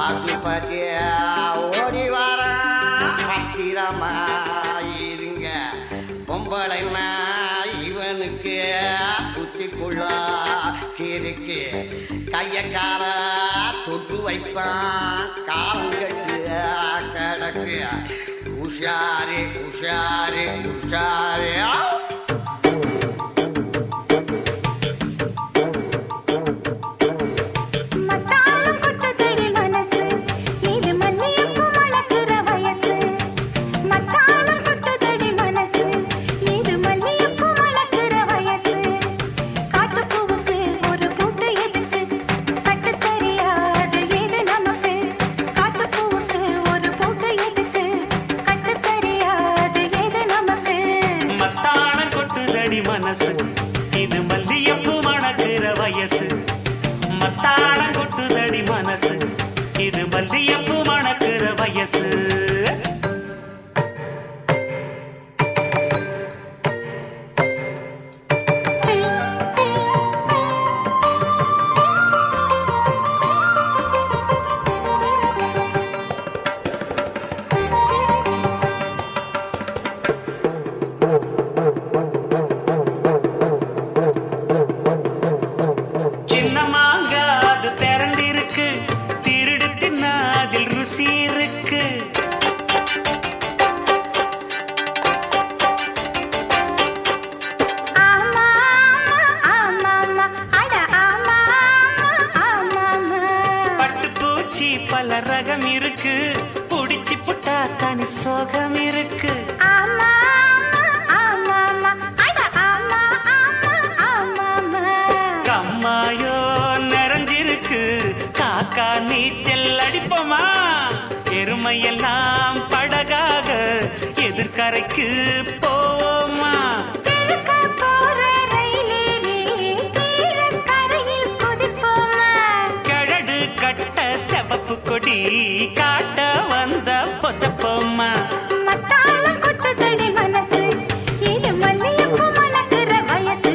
பசுபதி ஓடி வர பத்திரமா இருங்க பொம்பளைனா இவனுக்கு புத்திக்குள்ள இருக்கு கைய கால தொட்டு வைப்பான் காலம் கட்டு கிடக்கு உஷாரு உஷாரு உஷாரு மத்தாளம் கொட்டுதடி மனசு இது மல்லியப்பூ மணக்குற வயசு மத்தாளம் கொட்டுதடி மனசு இது மல்லியப்பூ மணக்குற வயசு காட்டுப்பூவுக்கு ஒரு பூட்டு எதுக்கு கட்டு தெரியாது ஏது நமக்கு காட்டுப்பூவுக்கு ஒரு பூட்டு எதுக்கு கட்டு தெரியாது ஏது நமக்கு மத்தாளம் கொட்டுதடி மனசு இது மல்லியப்பு மணக்கிற வயசு மத்தாளம் கொட்டுதடி மனசு இது மல்லியப்பு மணக்கிற வயசு சின்ன மாங்கா அது திரண்டிருக்கு திருடு தின்னா அதில் ருசி இருக்கு ஆமா ஆமா ஆமா அட ஆமா ஆமா ஆமா பட்டு பூச்சி பல ரகம் இருக்கு புடிச்சு புட்டா தனி சோகம் இருக்கு ஆமா ஆமா ஆமா அட ஆமா ஆமா ஆமா கம்மாயோ நிறைஞ்சிருக்கு காக்கா நீச்சல் அடிப்போமா எருமையெல்லாம் படகாக எதிர்கரைக்கு போவோமா கிழக்க போற ரயிலேறி கீழக்கரையில் குதிப்போமா கழடு கட்ட செவப்பு கொடி காட்ட வந்த பொத்தப்போமா மத்தாளம் கொட்டுதடி மனசு இது மல்லியப்பூ மணக்குற வயசு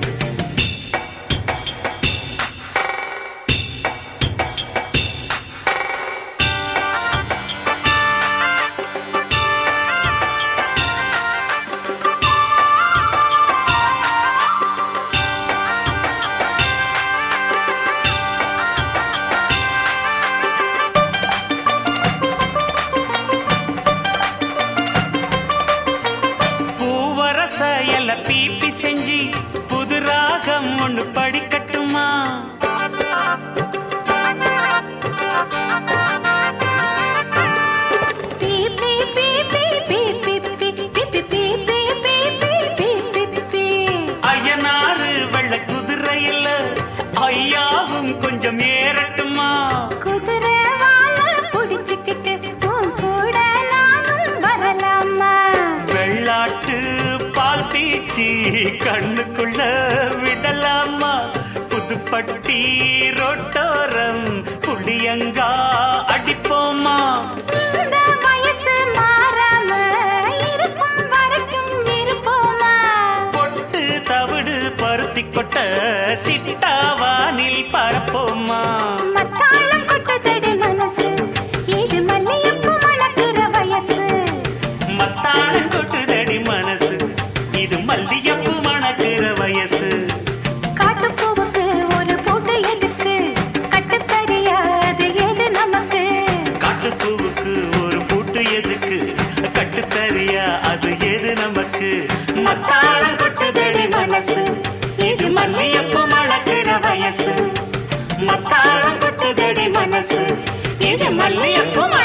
பூவரச எல பீப்பி செஞ்சு புது ராகம் ஒண்ணு படிக்கட்டுமா பீ பீ பீ பீ பீ பீ பீ பீ பீ பீ பீ பீ பீ பீ பீ பீ ஐயனாறு வெள்ள குதிரையில ஐயாவும் கொஞ்சம் ஏறட்டுமா குதிரை வால புடிச்சுக்கிட்டு உன் கூட நானும் வரலாமா வெள்ளாட்டு பால் பீச்சி கண்ணுக்குள்ள விடலாமா புதுப்பட்டி ரோட்டோரம் புளியங்கா அடிப்போமா இந்த வயசு மாறாம இருக்கும் வரைக்கும் இருப்போமா பொட்டு தவிடு பருத்தி கொட்ட சிட்டாவானில் பரப்போமா மத்தாளம் கொட்டுதடி மனசு இது மல்லியப்பூ மணக்குற வயசு மத்தாளம் கொட்டுதடி மனசு இது மல்லியப்பு மணக்கிற வயசு காட்டுப்பூவுக்கு ஒரு பூட்டு எதுக்கு கட்டு தெரியாது எது நமக்கு காட்டுப்பூவுக்கு ஒரு பூட்டு எதுக்கு கட்டுத்தறியா அது எது நமக்கு மத்தாளம் கொட்டுதடி மனசு இது மல்லியப்பு மணக்கிற வயசு மத்தாளம் கொட்டுதடி மனசு இது மல்லியப்பு